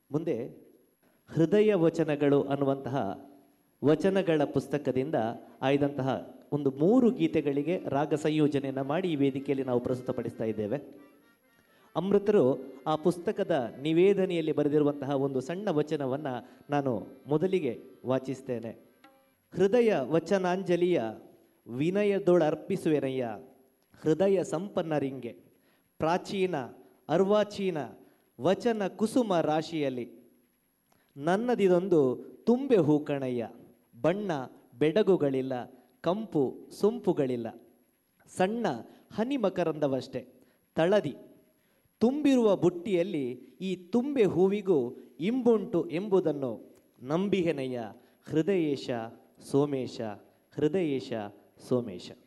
ಮುಂದೆ ಹೃದಯ ವಚನಗಳು ಅನ್ನುವಂತಹ ವಚನಗಳ ಪುಸ್ತಕದಿಂದ ಆಯ್ದಂತಹ ಒಂದು ಮೂರು ಗೀತೆಗಳಿಗೆ ರಾಗ ಸಂಯೋಜನೆಯನ್ನು ಮಾಡಿ ಈ ವೇದಿಕೆಯಲ್ಲಿ ನಾವು ಪ್ರಸ್ತುತಪಡಿಸ್ತಾ ಇದ್ದೇವೆ ಅಮೃತರು ಆ ಪುಸ್ತಕದ ನಿವೇದನೆಯಲ್ಲಿ ಬರೆದಿರುವಂತಹ ಒಂದು ಸಣ್ಣ ವಚನವನ್ನು ನಾನು ಮೊದಲಿಗೆ ವಾಚಿಸ್ತೇನೆ ಹೃದಯ ವಚನಾಂಜಲಿಯ ವಿನಯದೊಳರ್ಪಿಸುವೆನಯ್ಯ ಹೃದಯ ಸಂಪನ್ನರಿಂಗೆ ಪ್ರಾಚೀನ ಅರ್ವಾಚೀನ ವಚನ ಕುಸುಮ ರಾಶಿಯಲ್ಲಿ ನನ್ನದಿದೊಂದು ತುಂಬೆ ಹೂಕಣಯ್ಯ ಬಣ್ಣ ಬೆಡಗುಗಳಿಲ್ಲ ಕಂಪು ಸೊಂಪುಗಳಿಲ್ಲ ಸಣ್ಣ ಹನಿ ಮಕರಂದವಷ್ಟೇ ತಳದಿ ತುಂಬಿರುವ ಬುಟ್ಟಿಯಲ್ಲಿ ಈ ತುಂಬೆ ಹೂವಿಗೂ ಇಂಬುಂಟು ಎಂಬುದನ್ನು ನಂಬಿಹೆನಯ್ಯ ಹೃದಯೇಶ ಸೋಮೇಶ ಹೃದಯೇಶ ಸೋಮೇಶ